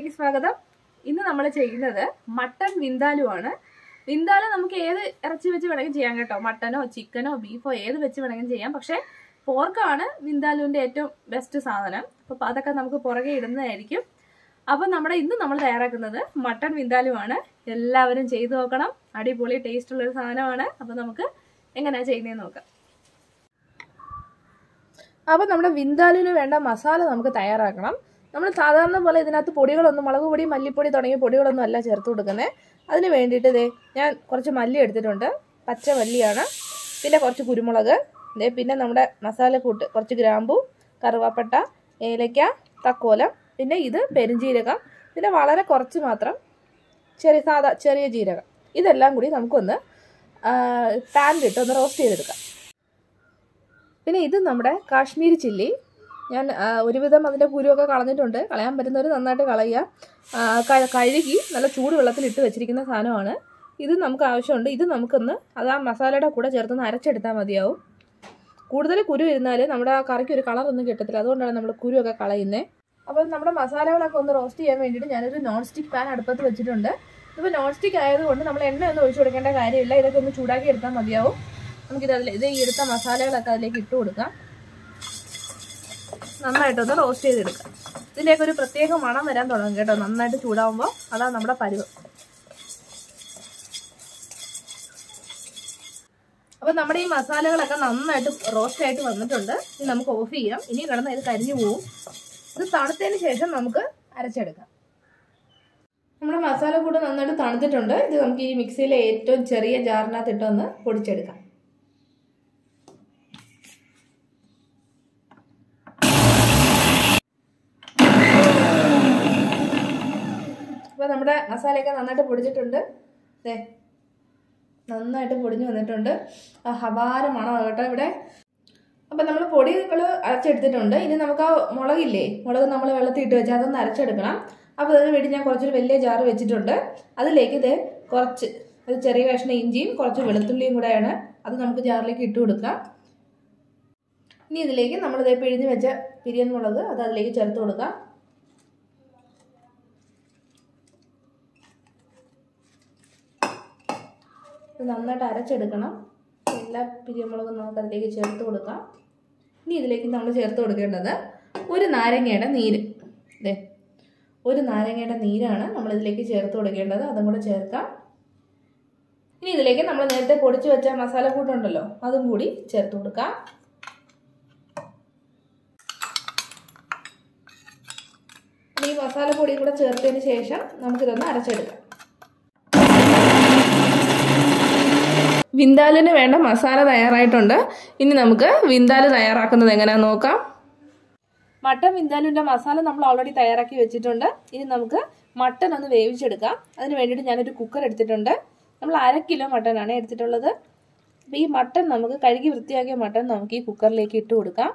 ചാനലിലേക്ക് സ്വാഗതം ഇന്ന് നമ്മൾ ചെയ്യുന്നത് മട്ടൺ വിന്താലു ആണ് വിന്താലു നമുക്ക് ഏത് ഇറച്ചി വെച്ച് വേണമെങ്കിൽ ചെയ്യാം കേട്ടോ മട്ടനോ ചിക്കനോ ബീഫോ ഏത് വെച്ച് വേണമെങ്കിലും ചെയ്യാം പക്ഷേ പോർക്കാണ് വിന്താലുവിന്റെ ഏറ്റവും ബെസ്റ്റ് സാധനം അപ്പൊ അതൊക്കെ നമുക്ക് പുറകെ ഇടുന്നതായിരിക്കും അപ്പൊ നമ്മുടെ ഇന്ന് നമ്മൾ തയ്യാറാക്കുന്നത് മട്ടൺ വിന്താലു ആണ് എല്ലാവരും ചെയ്തു നോക്കണം അടിപൊളി ടേസ്റ്റ് ഉള്ള ഒരു സാധനമാണ് അപ്പൊ നമുക്ക് എങ്ങനെയാ ചെയ്യുന്നതെന്ന് നോക്കാം അപ്പോൾ നമ്മുടെ വിന്താലിന് വേണ്ട മസാല നമുക്ക് തയ്യാറാക്കണം നമ്മൾ സാധാരണ പോലെ ഇതിനകത്ത് പൊടികളൊന്നും മുളക് പൊടി മല്ലിപ്പൊടി തുടങ്ങിയ പൊടികളൊന്നും അല്ല ചേർത്ത് കൊടുക്കുന്നത് അതിന് വേണ്ടിയിട്ട് ദേ ഞാൻ കുറച്ച് മല്ലി എടുത്തിട്ടുണ്ട് പച്ച മല്ലിയാണ് പിന്നെ കുറച്ച് കുരുമുളക് ദേ പിന്നെ നമ്മുടെ മസാലക്കൂട്ട് കുറച്ച് ഗ്രാമ്പു കറുവാപ്പട്ട ഏലക്ക തക്കോലം പിന്നെ ഇത് പെരുംജീരകം പിന്നെ വളരെ കുറച്ച് മാത്രം ചെറിയ സാധാ ചെറിയ ജീരകം ഇതെല്ലാം കൂടി നമുക്കൊന്ന് പാനിലിട്ട് ഒന്ന് റോസ്റ്റ് ചെയ്തെടുക്കാം പിന്നെ ഇത് നമ്മുടെ കാശ്മീരി ചില്ലി ഞാൻ ആ, ഒരുവിധം അതിൻ്റെ കുരുവൊക്കെ കളഞ്ഞിട്ടുണ്ട് കളയാൻ പറ്റുന്നവർ നന്നായിട്ട് കളയുക ആ, ക- കഴുകി നല്ല ചൂടുവെള്ളത്തിൽ ഇട്ട് വെച്ചിരിക്കുന്ന സാധനമാണ് ഇത് നമുക്ക് ആവശ്യമുണ്ട് ഇത് നമുക്കൊന്ന് അത് ആ മസാലയുടെ കൂടെ ചേർത്തൊന്ന് അരച്ചെടുത്താൽ മതിയാവും കൂടുതൽ കുരു ഇരുന്നാൽ നമ്മുടെ ആ കറിക്ക് ഒരു കളറൊന്നും കിട്ടത്തില്ല അതുകൊണ്ടാണ് നമ്മൾ കുരുവൊക്കെ കളയുന്നത് അപ്പോൾ നമ്മുടെ മസാലകളൊക്കെ ഒന്ന് റോസ്റ്റ് ചെയ്യാൻ വേണ്ടിയിട്ട് ഞാനൊരു നോൺ സ്റ്റിക്ക് പാൻ അടുപ്പത്ത് വെച്ചിട്ടുണ്ട് ഇപ്പോൾ നോൺ സ്റ്റിക്ക് ആയതുകൊണ്ട് നമ്മൾ എണ്ണ ഒന്നും ഒഴിച്ചു കൊടുക്കേണ്ട കാര്യമില്ല ഇതൊക്കെ ഒന്ന് ചൂടാക്കി എടുത്താൽ മതിയാവും നമുക്കിത് അതിൽ ഇത് ഈ എടുത്ത മസാലകളൊക്കെ അതിലേക്ക് ഇട്ട് കൊടുക്കാം നന്നായിട്ടൊന്ന് റോസ്റ്റ് ചെയ്തെടുക്കാം ഇതിലേക്ക് ഒരു പ്രത്യേക മണം വരാൻ തുടങ്ങും കേട്ടോ നന്നായിട്ട് ചൂടാവുമ്പോൾ അതാണ് നമ്മുടെ പരുവ് അപ്പൊ നമ്മുടെ ഈ മസാലകളൊക്കെ നന്നായിട്ട് റോസ്റ്റ് ആയിട്ട് വന്നിട്ടുണ്ട് ഇനി നമുക്ക് ഓഫ് ചെയ്യാം ഇനി കിടന്ന് ഇത് കരിഞ്ഞു പോവും ഇത് തണുത്തതിന് ശേഷം നമുക്ക് അരച്ചെടുക്കാം നമ്മുടെ മസാല കൂടെ നന്നായിട്ട് തണുത്തിട്ടുണ്ട് ഇത് നമുക്ക് ഈ മിക്സിയിലെ ഏറ്റവും ചെറിയ ജാറിനകത്ത് ഇട്ടൊന്ന് പൊടിച്ചെടുക്കാം അപ്പോൾ നമ്മുടെ മസാലയൊക്കെ നന്നായിട്ട് പൊടിച്ചിട്ടുണ്ട് ദേ നന്നായിട്ട് പൊടിഞ്ഞു വന്നിട്ടുണ്ട് ആ ഹവാര മണമാണ് കേട്ടോ ഇവിടെ അപ്പം നമ്മൾ പൊടികൾ അരച്ചെടുത്തിട്ടുണ്ട് ഇനി നമുക്ക് ആ മുളകില്ലേ മുളക് നമ്മൾ വെള്ളത്തിൽ ഇട്ട് വെച്ചാൽ അതൊന്ന് അരച്ചെടുക്കണം അപ്പോൾ അതിന് വേണ്ടി ഞാൻ കുറച്ചൊരു വലിയ ജാറ് വെച്ചിട്ടുണ്ട് അതിലേക്ക് ഇത് കുറച്ച് ഒരു ചെറിയ കഷ്ണം ഇഞ്ചിയും കുറച്ച് വെളുത്തുള്ളിയും കൂടെയാണ് അത് നമുക്ക് ജാറിലേക്ക് ഇട്ട് കൊടുക്കാം ഇനി ഇതിലേക്ക് നമ്മളിത് പിഴിഞ്ഞ് വെച്ച പിരിയൻ മുളക് അത് അതിലേക്ക് ചേർത്ത് കൊടുക്കാം ഇത് നന്നായിട്ട് അരച്ചെടുക്കണം എല്ലാ പിരിയമുളകും നമുക്ക് അതിലേക്ക് ചേർത്ത് കൊടുക്കാം ഇനി ഇതിലേക്ക് നമ്മൾ ചേർത്ത് കൊടുക്കേണ്ടത് ഒരു നാരങ്ങയുടെ നീര് ഇതേ ഒരു നാരങ്ങയുടെ നീരാണ് നമ്മൾ ഇതിലേക്ക് ചേർത്ത് കൊടുക്കേണ്ടത് അതും കൂടെ ചേർക്കാം ഇനി ഇതിലേക്ക് നമ്മൾ നേരത്തെ പൊടിച്ചു വെച്ച മസാല കൂട്ടുണ്ടല്ലോ അതും കൂടി ചേർത്ത് കൊടുക്കാം ഈ മസാല പൊടിയും കൂടെ ചേർത്തതിന് ശേഷം നമുക്കിതൊന്ന് അരച്ചെടുക്കാം വിന്താലിന് വേണ്ട മസാല തയ്യാറായിട്ടുണ്ട് ഇനി നമുക്ക് വിന്താല് തയ്യാറാക്കുന്നത് എങ്ങനെയാന്ന് നോക്കാം മട്ടൻ വിന്താലിൻ്റെ മസാല നമ്മൾ ഓൾറെഡി തയ്യാറാക്കി വെച്ചിട്ടുണ്ട് ഇനി നമുക്ക് മട്ടൻ ഒന്ന് വേവിച്ചെടുക്കാം അതിന് വേണ്ടിയിട്ട് ഞാനൊരു കുക്കർ എടുത്തിട്ടുണ്ട് നമ്മൾ അര കിലോ മട്ടനാണ് എടുത്തിട്ടുള്ളത് അപ്പോൾ ഈ മട്ടൻ നമുക്ക് കഴുകി വൃത്തിയാക്കിയ മട്ടൻ നമുക്ക് ഈ കുക്കറിലേക്ക് ഇട്ട് കൊടുക്കാം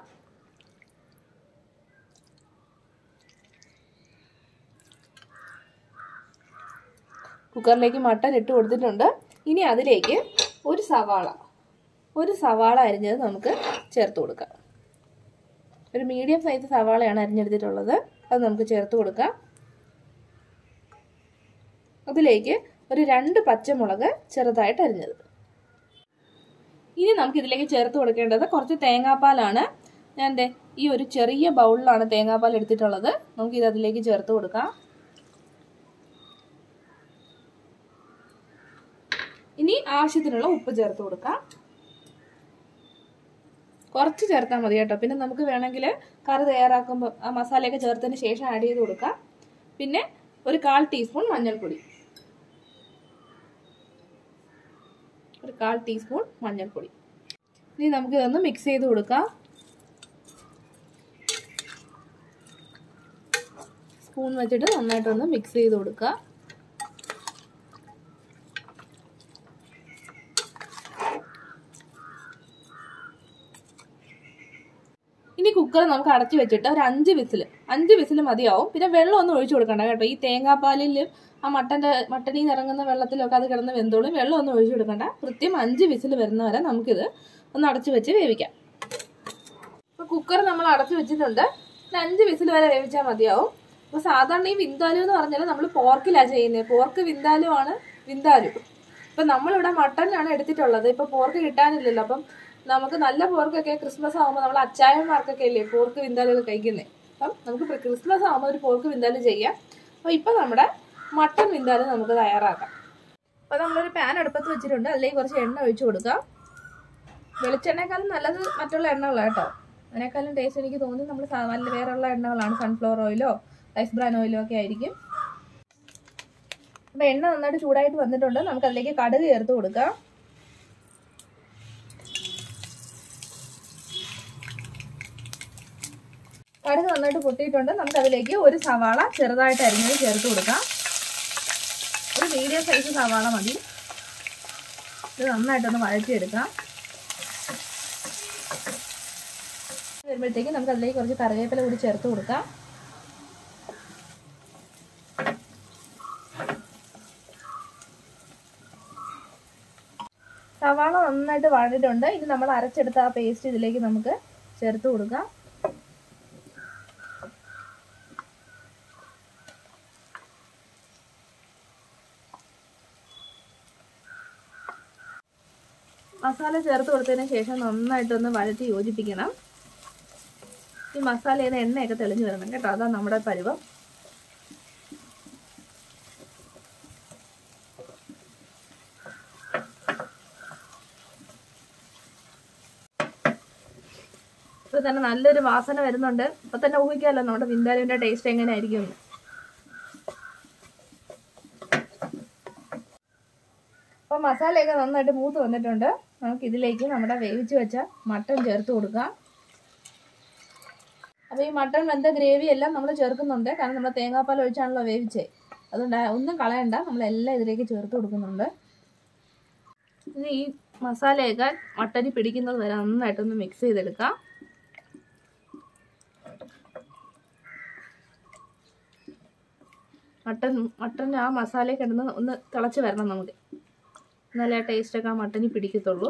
കുക്കറിലേക്ക് മട്ടൻ ഇട്ട് കൊടുത്തിട്ടുണ്ട് ഇനി അതിലേക്ക് ഒരു സവാള ഒരു സവാള അരിഞ്ഞത് നമുക്ക് ചേർത്ത് കൊടുക്കാം ഒരു മീഡിയം സൈസ് സവാളയാണ് അരിഞ്ഞെടുത്തിട്ടുള്ളത് അത് നമുക്ക് ചേർത്ത് കൊടുക്കാം അതിലേക്ക് ഒരു രണ്ട് പച്ചമുളക് ചെറുതായിട്ട് അരിഞ്ഞത് ഇനി നമുക്ക് ഇതിലേക്ക് ചേർത്ത് കൊടുക്കേണ്ടത് കുറച്ച് തേങ്ങാപ്പാലാണ് ഞാൻ ദേ ഈ ഒരു ചെറിയ ബൗളിലാണ് തേങ്ങാപ്പാൽ എടുത്തിട്ടുള്ളത് നമുക്ക് ഇത് അതിലേക്ക് ചേർത്ത് കൊടുക്കാം ഇനി ആവശ്യത്തിനുള്ള ഉപ്പ് ചേർത്ത് കൊടുക്കാം കുറച്ച് ചേർത്താൽ മതി കേട്ടോ പിന്നെ നമുക്ക് വേണമെങ്കിൽ കറി തയ്യാറാക്കുമ്പോൾ ആ മസാലയൊക്കെ ചേർത്തതിന് ശേഷം ആഡ് ചെയ്ത് കൊടുക്കാം പിന്നെ ഒരു കാൽ ടീസ്പൂൺ മഞ്ഞൾപ്പൊടി ഒരു കാൽ ടീസ്പൂൺ മഞ്ഞൾപ്പൊടി ഇനി നമുക്ക് ഇതൊന്ന് മിക്സ് ചെയ്ത് കൊടുക്കാം സ്പൂൺ വെച്ചിട്ട് നന്നായിട്ടൊന്ന് മിക്സ് ചെയ്ത് കൊടുക്കുക ഇനി കുക്കർ നമുക്ക് അടച്ചു വെച്ചിട്ട് ഒരു അഞ്ച് വിസിൽ അഞ്ച് വിസിൽ മതിയാവും പിന്നെ വെള്ളം ഒന്നും ഒഴിച്ചു കൊടുക്കണ്ട കേട്ടോ ഈ തേങ്ങാപ്പാലിൽ ആ മട്ടൻ്റെ മട്ടനിൽ നിന്ന് ഇറങ്ങുന്ന വെള്ളത്തിലൊക്കെ അത് കിടന്ന് വെന്തോളും വെള്ളം ഒന്നും ഒഴിച്ചു കൊടുക്കണ്ട കൃത്യം അഞ്ച് വിസിൽ വരുന്ന വരെ നമുക്കിത് ഒന്ന് അടച്ചു വെച്ച് വേവിക്കാം അപ്പോൾ കുക്കർ നമ്മൾ അടച്ചു വെച്ചിട്ടുണ്ട് ഒരു അഞ്ച് വിസിൽ വരെ വേവിച്ചാൽ മതിയാവും അപ്പൊ സാധാരണ ഈ വിന്താലു എന്ന് പറഞ്ഞാൽ നമ്മൾ പോർക്കിലാ ചെയ്യുന്നത് പോർക്ക് വിന്താലു ആണ് വിന്താലു ഇപ്പൊ നമ്മളിവിടെ മട്ടനിലാണ് എടുത്തിട്ടുള്ളത് ഇപ്പൊ പോർക്ക് കിട്ടാനില്ലല്ലോ അപ്പം നമുക്ക് നല്ല പോർക്കൊക്കെ ക്രിസ്മസ് ആകുമ്പോൾ നമ്മൾ അച്ചായന്മാർക്കൊക്കെ അല്ലേ പോർക്ക് വിന്താലു ഒക്കെ കഴിക്കുന്നത് അപ്പം നമുക്ക് ഇപ്പൊ ക്രിസ്മസ് ആകുമ്പോൾ ഒരു പോർക്ക് വിന്താലു ചെയ്യാം അപ്പൊ ഇപ്പൊ നമ്മുടെ മട്ടൻ വിന്താലു നമുക്ക് തയ്യാറാക്കാം അപ്പൊ നമ്മളൊരു പാൻ അടുപ്പത്ത് വെച്ചിട്ടുണ്ട് അതിലേക്ക് കുറച്ച് എണ്ണ ഒഴിച്ചു കൊടുക്കാം വെളിച്ചെണ്ണയെക്കാളും നല്ലത് മറ്റുള്ള എണ്ണകളാണ് കേട്ടോ അതിനേക്കാളും ടേസ്റ്റ് എനിക്ക് തോന്നി നമ്മൾ നല്ല വേറെയുള്ള എണ്ണകളാണ് സൺഫ്ലവർ ഓയിലോ റൈസ് ബ്രാൻ ഓയിലോ ഒക്കെ ആയിരിക്കും അപ്പൊ എണ്ണ നന്നായിട്ട് ചൂടായിട്ട് വന്നിട്ടുണ്ട് നമുക്ക് അതിലേക്ക് കടുക് ചേർത്ത് കൊടുക്കാം കടുക് നന്നായിട്ട് പൊട്ടിയിട്ടുണ്ട് നമുക്ക് അതിലേക്ക് ഒരു സവാള ചെറുതായിട്ട് അരിഞ്ഞത് ചേർത്ത് കൊടുക്കാം ഒരു മീഡിയം സൈസ് സവാള മതി ഇത് നന്നായിട്ടൊന്ന് വഴറ്റിയെടുക്കാം വരുമ്പോഴത്തേക്ക് നമുക്ക് അതിലേക്ക് കുറച്ച് കറിവേപ്പില കൂടി ചേർത്ത് കൊടുക്കാം സവാള നന്നായിട്ട് വഴണ്ടിട്ടുണ്ട് ഇനി നമ്മൾ അരച്ചെടുത്ത ആ പേസ്റ്റ് ഇതിലേക്ക് നമുക്ക് ചേർത്ത് കൊടുക്കാം മസാല ചേർത്ത് കൊടുത്തതിന് ശേഷം നന്നായിട്ടൊന്ന് വഴറ്റി യോജിപ്പിക്കണം ഈ മസാലയിൽ നിന്ന് എണ്ണയൊക്കെ തെളിഞ്ഞു വരണം കേട്ടോ അതാണ് നമ്മുടെ പരുവം ഇപ്പൊ തന്നെ നല്ലൊരു വാസന വരുന്നുണ്ട് ഇപ്പൊ തന്നെ ഊഹിക്കാമല്ലോ നമ്മുടെ വിന്താലുവിന്റെ ടേസ്റ്റ് എങ്ങനെയായിരിക്കും അപ്പൊ മസാലയൊക്കെ നന്നായിട്ട് മൂത്ത് വന്നിട്ടുണ്ട് നമുക്ക് ഇതിലേക്ക് നമ്മുടെ വേവിച്ച് വെച്ച മട്ടൻ ചേർത്ത് കൊടുക്കാം അപ്പോൾ ഈ മട്ടൺ വെന്ത ഗ്രേവി എല്ലാം നമ്മൾ ചേർക്കുന്നുണ്ട് കാരണം നമ്മൾ തേങ്ങാപ്പാൽ ഒഴിച്ചാണല്ലോ വേവിച്ചേ അതുകൊണ്ട് ഒന്നും കളയണ്ട നമ്മളെല്ലാം ഇതിലേക്ക് ചേർത്ത് കൊടുക്കുന്നുണ്ട് ഇനി ഈ മസാലയൊക്കെ മട്ടനി പിടിക്കുന്നത് വരെ നന്നായിട്ടൊന്ന് മിക്സ് ചെയ്തെടുക്കാം മട്ടൻ മട്ടൻ ആ മസാല കിടന്ന് ഒന്ന് തിളച്ച് വരണം നമുക്ക് എന്നാലേ ആ ടേസ്റ്റൊക്കെ ആ മട്ടനി പിടിക്കത്തുള്ളൂ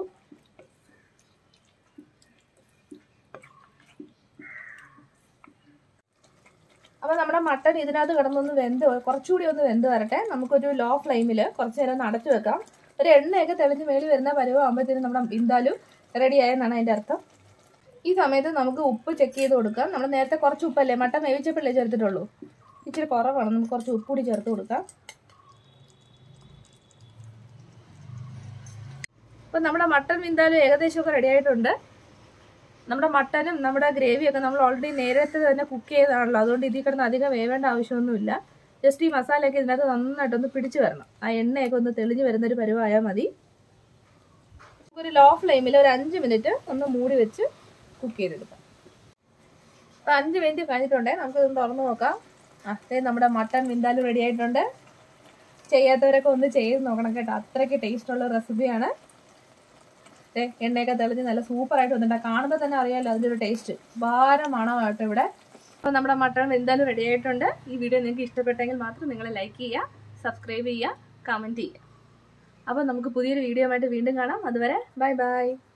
അപ്പോൾ നമ്മുടെ മട്ടൻ ഇതിനകത്ത് കിടന്നൊന്ന് വെന്ത് കുറച്ചുകൂടി ഒന്ന് വെന്ത് വരട്ടെ നമുക്കൊരു ലോ ഫ്ലെയിമിൽ കുറച്ച് നേരം ഒന്ന് അടച്ചു വെക്കാം ഒരു എണ്ണയൊക്കെ തെളിഞ്ഞ് മേളിൽ വരുന്ന പരുവാകുമ്പോഴത്തേനും നമ്മുടെ ബിന്ദാലു റെഡി ആയെന്നാണ് അതിൻ്റെ അർത്ഥം ഈ സമയത്ത് നമുക്ക് ഉപ്പ് ചെക്ക് ചെയ്ത് കൊടുക്കാം നമ്മൾ നേരത്തെ കുറച്ച് ഉപ്പല്ലേ മട്ടൻ വേവിച്ചപ്പോഴല്ലേ ചേർത്തിട്ടുള്ളൂ ഇച്ചിരി കുറവാണ് നമുക്ക് കുറച്ച് ഉപ്പ് കൂടി ചേർത്ത് കൊടുക്കാം അപ്പം നമ്മുടെ മട്ടൻ വിന്താലും ഏകദേശമൊക്കെ റെഡി ആയിട്ടുണ്ട് നമ്മുടെ മട്ടനും നമ്മുടെ ഗ്രേവിയൊക്കെ നമ്മൾ ഓൾറെഡി നേരത്തെ തന്നെ കുക്ക് ചെയ്തതാണല്ലോ അതുകൊണ്ട് ഇതിൽ കിടന്ന് അധികം വേവേണ്ട ആവശ്യമൊന്നുമില്ല ജസ്റ്റ് ഈ മസാലയൊക്കെ ഇതിനകത്ത് നന്നായിട്ടൊന്ന് പിടിച്ചു വരണം ആ എണ്ണയൊക്കെ ഒന്ന് തെളിഞ്ഞു വരുന്നൊരു പരുവായാൽ മതി ഒരു ലോ ഫ്ലെയിമിൽ ഒരു അഞ്ച് മിനിറ്റ് ഒന്ന് മൂടി വെച്ച് കുക്ക് ചെയ്തെടുക്കാം അപ്പം അഞ്ച് മിനിറ്റ് കഴിഞ്ഞിട്ടുണ്ടേ നമുക്കിതൊന്ന് തുറന്ന് നോക്കാം ആ ദേ നമ്മുടെ മട്ടൻ വിന്താലും റെഡി ആയിട്ടുണ്ട് ചെയ്യാത്തവരൊക്കെ ഒന്ന് ചെയ്ത് നോക്കണം കേട്ടോ അത്രയ്ക്ക് ടേസ്റ്റുള്ള റെസിപ്പിയാണ് ദേ എണ്ണയൊക്കെ തെളിഞ്ഞ് നല്ല സൂപ്പറായിട്ട് വന്നിട്ടുണ്ട് കാണുമ്പോൾ തന്നെ അറിയാമല്ലോ അതിൻ്റെ ഒരു ടേസ്റ്റ് ഭാരമാണോ കേട്ടോ ഇവിടെ അപ്പോൾ നമ്മുടെ മട്ടൺ എന്തായാലും റെഡി ആയിട്ടുണ്ട് ഈ വീഡിയോ നിങ്ങൾക്ക് ഇഷ്ടപ്പെട്ടെങ്കിൽ മാത്രം നിങ്ങൾ ലൈക്ക് ചെയ്യുക സബ്സ്ക്രൈബ് ചെയ്യുക കമൻറ്റ് ചെയ്യുക അപ്പോൾ നമുക്ക് പുതിയൊരു വീഡിയോ ആയിട്ട് വീണ്ടും കാണാം അതുവരെ ബൈ ബൈ